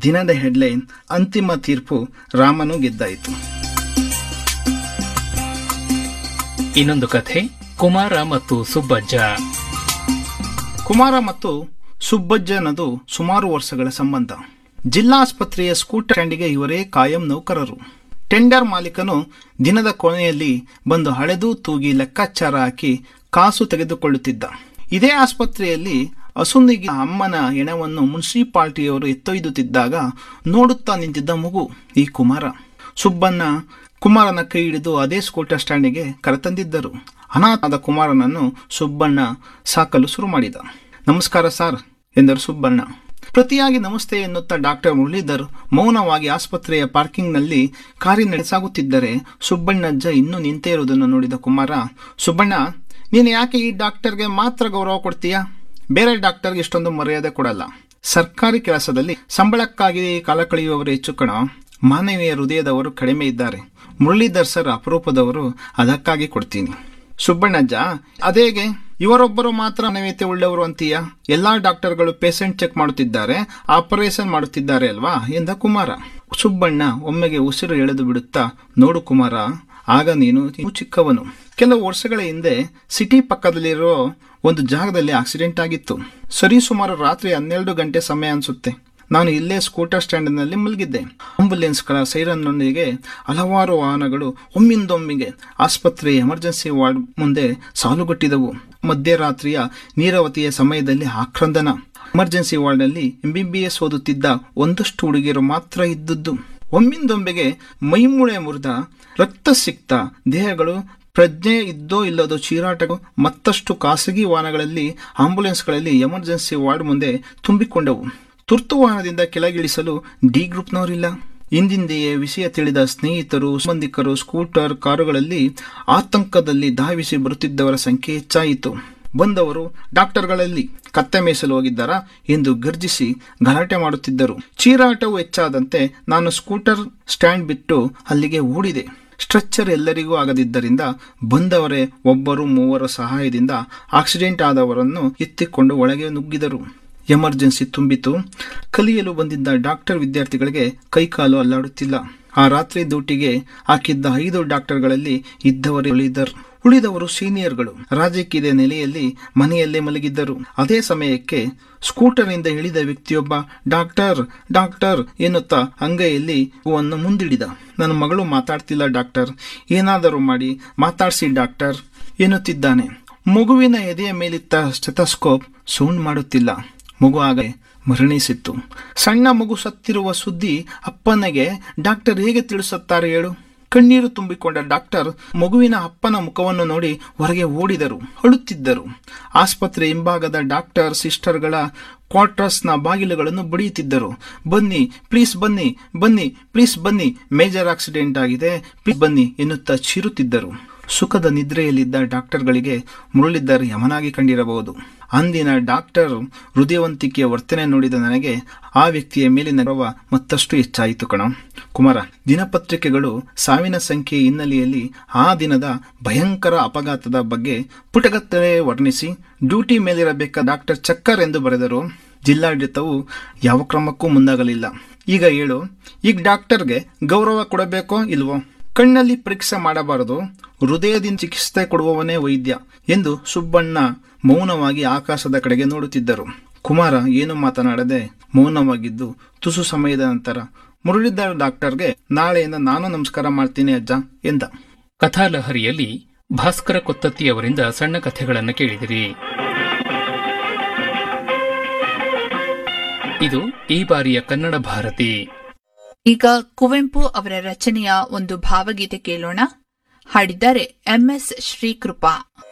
ದಿನದ ಹೆಡ್ಲೈನ್ ಅಂತಿಮ ತೀರ್ಪು ರಾಮನು ಗೆದ್ದಾಯಿತು ಇನ್ನೊಂದು ಕಥೆ ಕುಮಾರ ಮತ್ತು ಸುಬ್ಬಜ್ಜ ಕುಮಾರ ಮತ್ತು ಸುಬ್ಬಜ್ಜನದು ಸುಮಾರು ವರ್ಷಗಳ ಸಂಬಂಧ ಜಿಲ್ಲಾಸ್ಪತ್ರೆಯ ಸ್ಕೂಟರ್ ಸ್ಟ್ಯಾಂಡಿಗೆ ಇವರೇ ಕಾಯಂ ನೌಕರರು ಟೆಂಡರ್ ಮಾಲೀಕನು ದಿನದ ಕೊನೆಯಲ್ಲಿ ಬಂದು ಹಳೆದು ತೂಗಿ ಲೆಕ್ಕಾಚಾರ ಹಾಕಿ ಕಾಸು ತೆಗೆದುಕೊಳ್ಳುತ್ತಿದ್ದ ಇದೇ ಆಸ್ಪತ್ರೆಯಲ್ಲಿ ಅಸುನಿಗೆ ಅಮ್ಮನ ಹೆಣವನ್ನು ಮುನ್ಸಿಪಾಲ್ಟಿಯವರು ಎತ್ತೊಯ್ದುತ್ತಿದ್ದಾಗ ನೋಡುತ್ತಾ ನಿಂತಿದ್ದ ಮಗು ಈ ಕುಮಾರ ಸುಬ್ಬಣ್ಣ ಕುಮಾರನ ಕೈ ಹಿಡಿದು ಅದೇ ಸ್ಕೂಟರ್ ಸ್ಟ್ಯಾಂಡಿಗೆ ಕರೆತಂದಿದ್ದರು ಅನಾಥಾದ ಕುಮಾರನನ್ನು ಸುಬ್ಬಣ್ಣ ಸಾಕಲು ಶುರು ಮಾಡಿದ ನಮಸ್ಕಾರ ಸರ್ ಎಂದರು ಸುಬ್ಬಣ್ಣ ಪ್ರತಿಯಾಗಿ ನಮಸ್ತೆ ಎನ್ನುತ್ತಾ ಡಾಕ್ಟರ್ ಮುರಳೀಧರ್ ಮೌನವಾಗಿ ಆಸ್ಪತ್ರೆಯ ಪಾರ್ಕಿಂಗ್ನಲ್ಲಿ ಕಾರ್ಯನಡೆಸಾಗುತ್ತಿದ್ದರೆ ಸುಬ್ಬಣ್ಣಜ್ಜ ಇನ್ನೂ ನಿಂತೇ ಇರುವುದನ್ನು ನೋಡಿದ ಕುಮಾರ ಸುಬ್ಬಣ್ಣ ನೀನು ಯಾಕೆ ಈ ಡಾಕ್ಟರ್ಗೆ ಮಾತ್ರ ಗೌರವ ಕೊಡ್ತೀಯಾ ಬೇರೆ ಡಾಕ್ಟರ್ಗೆ ಇಷ್ಟೊಂದು ಮರ್ಯಾದೆ ಕೊಡಲ್ಲ ಸರ್ಕಾರಿ ಕೆಲಸದಲ್ಲಿ ಸಂಬಳಕ್ಕಾಗಿ ಕಾಲ ಕಳೆಯುವವರು ಹೆಚ್ಚು ಕಣ ಮಾನವೀಯ ಹೃದಯದವರು ಕಡಿಮೆ ಇದ್ದಾರೆ ಮುರಳೀಧರ್ ಸರ್ ಅಪರೂಪದವರು ಅದಕ್ಕಾಗಿ ಕೊಡ್ತೀನಿ ಸುಬ್ಬಣ್ಣಜ್ಜ ಅದೇಗೆ ಇವರೊಬ್ಬರು ಮಾತ್ರ ಮಾನವೀಯತೆ ಉಳ್ಳವರು ಅಂತೀಯ ಎಲ್ಲಾ ಡಾಕ್ಟರ್ಗಳು ಪೇಷಂಟ್ ಚೆಕ್ ಮಾಡುತ್ತಿದ್ದಾರೆ ಆಪರೇಷನ್ ಮಾಡುತ್ತಿದ್ದಾರೆ ಅಲ್ವಾ ಎಂದ ಕುಮಾರ ಸುಬ್ಬಣ್ಣ ಒಮ್ಮೆಗೆ ಉಸಿರು ಎಳೆದು ಬಿಡುತ್ತಾ ನೋಡು ಕುಮಾರ ಆಗ ನೀನು ಇನ್ನೂ ಚಿಕ್ಕವನು ಕೆಲವು ವರ್ಷಗಳ ಹಿಂದೆ ಸಿಟಿ ಪಕ್ಕದಲ್ಲಿರೋ ಒಂದು ಜಾಗದಲ್ಲಿ ಆಕ್ಸಿಡೆಂಟ್ ಆಗಿತ್ತು ಸರಿ ಸುಮಾರು ರಾತ್ರಿ ಹನ್ನೆರಡು ಗಂಟೆ ಸಮಯ ಅನ್ಸುತ್ತೆ ನಾನು ಇಲ್ಲೇ ಸ್ಕೂಟರ್ ಸ್ಟ್ಯಾಂಡ್ನಲ್ಲಿ ಮಲಗಿದ್ದೆ ಆಂಬುಲೆನ್ಸ್ಗಳ ಸೈರನ್ನೊಂದಿಗೆ ಹಲವಾರು ವಾಹನಗಳು ಒಮ್ಮಿಂದೊಮ್ಮಿಗೆ ಆಸ್ಪತ್ರೆ ಎಮರ್ಜೆನ್ಸಿ ವಾರ್ಡ್ ಮುಂದೆ ಸಾಲುಗಟ್ಟಿದವು ಮಧ್ಯರಾತ್ರಿಯ ನೀರವತಿಯ ಸಮಯದಲ್ಲಿ ಆಕ್ರಂದನ ಎಮರ್ಜೆನ್ಸಿ ವಾರ್ಡ್ನಲ್ಲಿ ಎಂಬಿಬಿಎಸ್ ಓದುತ್ತಿದ್ದ ಒಂದಷ್ಟು ಹುಡುಗಿಯರು ಮಾತ್ರ ಇದ್ದದ್ದು ಒಮ್ಮಿಂದೊಮ್ಮೆಗೆ ಮೈಮೂಳೆ ಮುರಿದ ರಕ್ತ ಸಿಕ್ತ ದೇಹಗಳು ಪ್ರಜ್ಞೆ ಇದ್ದೋ ಇಲ್ಲದೋ ಚೀರಾಟಗಳು ಮತ್ತಷ್ಟು ಖಾಸಗಿ ವಾಹನಗಳಲ್ಲಿ ಆಂಬುಲೆನ್ಸ್ಗಳಲ್ಲಿ ಎಮರ್ಜೆನ್ಸಿ ವಾರ್ಡ್ ಮುಂದೆ ತುಂಬಿಕೊಂಡವು ತುರ್ತು ವಾಹನದಿಂದ ಕೆಳಗಿಳಿಸಲು ಡಿ ಗ್ರೂಪ್ನವರಿಲ್ಲ ಹಿಂದಿಂದೆಯೇ ವಿಷಯ ತಿಳಿದ ಸ್ನೇಹಿತರು ಸಂಬಂಧಿಕರು ಸ್ಕೂಟರ್ ಕಾರುಗಳಲ್ಲಿ ಆತಂಕದಲ್ಲಿ ಧಾವಿಸಿ ಬರುತ್ತಿದ್ದವರ ಸಂಖ್ಯೆ ಹೆಚ್ಚಾಯಿತು ಬಂದವರು ಡಾಕ್ಟರ್ಗಳಲ್ಲಿ ಕತ್ತೆ ಮೇಯಿಸಲು ಹೋಗಿದ್ದಾರಾ ಎಂದು ಗರ್ಜಿಸಿ ಗಲಾಟೆ ಮಾಡುತ್ತಿದ್ದರು ಚೀರಾಟವು ಹೆಚ್ಚಾದಂತೆ ನಾನು ಸ್ಕೂಟರ್ ಸ್ಟ್ಯಾಂಡ್ ಬಿಟ್ಟು ಅಲ್ಲಿಗೆ ಓಡಿದೆ ಸ್ಟ್ರೆಚ್ಚರ್ ಎಲ್ಲರಿಗೂ ಆಗದಿದ್ದರಿಂದ ಬಂದವರೇ ಒಬ್ಬರು ಮೂವರ ಸಹಾಯದಿಂದ ಆಕ್ಸಿಡೆಂಟ್ ಆದವರನ್ನು ಎತ್ತಿಕೊಂಡು ಒಳಗೆ ನುಗ್ಗಿದರು ಎಮರ್ಜೆನ್ಸಿ ತುಂಬಿತು ಕಲಿಯಲು ಬಂದಿದ್ದ ಡಾಕ್ಟರ್ ವಿದ್ಯಾರ್ಥಿಗಳಿಗೆ ಕೈಕಾಲು ಅಲ್ಲಾಡುತ್ತಿಲ್ಲ ಆ ರಾತ್ರಿ ಡ್ಯೂಟಿಗೆ ಹಾಕಿದ್ದ ಐದು ಡಾಕ್ಟರ್ಗಳಲ್ಲಿ ಇದ್ದವರೇ ಉಳಿದರು ಉಳಿದವರು ಸೀನಿಯರ್ಗಳು ರಾಜಕೀಯದ ನೆಲೆಯಲ್ಲಿ ಮನೆಯಲ್ಲೇ ಮಲಗಿದ್ದರು ಅದೇ ಸಮಯಕ್ಕೆ ಸ್ಕೂಟರ್ನಿಂದ ಇಳಿದ ವ್ಯಕ್ತಿಯೊಬ್ಬ ಡಾಕ್ಟರ್ ಡಾಕ್ಟರ್ ಎನ್ನುತ್ತಾ ಅಂಗೈಯಲ್ಲಿ ಹೂವನ್ನು ಮುಂದಿಡಿದ ನನ್ನ ಮಗಳು ಮಾತಾಡ್ತಿಲ್ಲ ಡಾಕ್ಟರ್ ಏನಾದರೂ ಮಾಡಿ ಮಾತಾಡಿಸಿ ಡಾಕ್ಟರ್ ಎನ್ನುತ್ತಿದ್ದಾನೆ ಮಗುವಿನ ಎದೆಯ ಮೇಲಿತ್ತ ಸ್ಟೆಥಸ್ಕೋಪ್ ಸೌಂಡ್ ಮಾಡುತ್ತಿಲ್ಲ ಮಗು ಆಗ ಮರಣಿಸಿತ್ತು ಸಣ್ಣ ಮಗು ಸತ್ತಿರುವ ಸುದ್ದಿ ಅಪ್ಪನಿಗೆ ಡಾಕ್ಟರ್ ಹೇಗೆ ತಿಳಿಸುತ್ತಾರೆ ಹೇಳು ಕಣ್ಣೀರು ತುಂಬಿಕೊಂಡ ಡಾಕ್ಟರ್ ಮಗುವಿನ ಅಪ್ಪನ ಮುಖವನ್ನು ನೋಡಿ ಹೊರಗೆ ಓಡಿದರು ಅಳುತ್ತಿದ್ದರು ಆಸ್ಪತ್ರೆ ಹಿಂಭಾಗದ ಡಾಕ್ಟರ್ ಸಿಸ್ಟರ್ಗಳ ಕ್ವಾರ್ಟರ್ಸ್ನ ಬಾಗಿಲುಗಳನ್ನು ಬಡಿಯುತ್ತಿದ್ದರು ಬನ್ನಿ ಪ್ಲೀಸ್ ಬನ್ನಿ ಬನ್ನಿ ಪ್ಲೀಸ್ ಬನ್ನಿ ಮೇಜರ್ ಆಕ್ಸಿಡೆಂಟ್ ಆಗಿದೆ ಪ್ಲೀಸ್ ಬನ್ನಿ ಎನ್ನುತ್ತಾ ಚಿರುತ್ತಿದ್ದರು ಸುಖದ ನಿದ್ರೆಯಲ್ಲಿದ್ದ ಡಾಕ್ಟರ್ಗಳಿಗೆ ಮುರಳಿದ್ದರ್ ಯಮನಾಗಿ ಕಂಡಿರಬಹುದು ಅಂದಿನ ಡಾಕ್ಟರ್ ಹೃದಯವಂತಿಕೆಯ ವರ್ತನೆ ನೋಡಿದ ನನಗೆ ಆ ವ್ಯಕ್ತಿಯ ಮೇಲಿನ ಗೌರವ ಮತ್ತಷ್ಟು ಹೆಚ್ಚಾಯಿತು ಕಣ ಕುಮಾರ ದಿನಪತ್ರಿಕೆಗಳು ಸಾವಿನ ಸಂಖ್ಯೆ ಹಿನ್ನೆಲೆಯಲ್ಲಿ ಆ ದಿನದ ಭಯಂಕರ ಅಪಘಾತದ ಬಗ್ಗೆ ಪುಟಗತ್ತಲೆ ವರ್ಣಿಸಿ ಡ್ಯೂಟಿ ಮೇಲಿರಬೇಕಾದ ಡಾಕ್ಟರ್ ಚಕ್ಕರ್ ಎಂದು ಬರೆದರು ಜಿಲ್ಲಾಡಳಿತವು ಯಾವ ಕ್ರಮಕ್ಕೂ ಮುಂದಾಗಲಿಲ್ಲ ಈಗ ಹೇಳು ಈಗ ಡಾಕ್ಟರ್ಗೆ ಗೌರವ ಕೊಡಬೇಕೋ ಇಲ್ವೋ ಕಣ್ಣಲ್ಲಿ ಪರೀಕ್ಷೆ ಮಾಡಬಾರದು ಹೃದಯದಿಂದ ಚಿಕಿತ್ಸೆ ಕೊಡುವವನೇ ವೈದ್ಯ ಎಂದು ಸುಬ್ಬಣ್ಣ ಮೌನವಾಗಿ ಆಕಾಶದ ಕಡೆಗೆ ನೋಡುತ್ತಿದ್ದರು ಕುಮಾರ ಏನು ಮಾತನಾಡದೆ ಮೌನವಾಗಿದ್ದು ತುಸು ಸಮಯದ ನಂತರ ಮುರಳಿಧರ್ ಡಾಕ್ಟರ್ಗೆ ನಾಳೆಯಿಂದ ನಾನು ನಮಸ್ಕಾರ ಮಾಡ್ತೀನಿ ಅಜ್ಜ ಎಂದ ಕಥಾಲಹರಿಯಲ್ಲಿ ಭಾಸ್ಕರ ಕೊತ್ತತ್ತಿಯವರಿಂದ ಸಣ್ಣ ಕಥೆಗಳನ್ನು ಕೇಳಿದಿರಿ ಇದು ಈ ಬಾರಿಯ ಕನ್ನಡ ಭಾರತಿ ಈಗ ಕುವೆಂಪು ಅವರ ರಚನೆಯ ಒಂದು ಭಾವಗೀತೆ ಕೇಳೋಣ ಹಾಡಿದ್ದಾರೆ ಎಂಎಸ್ ಶ್ರೀಕೃಪಾ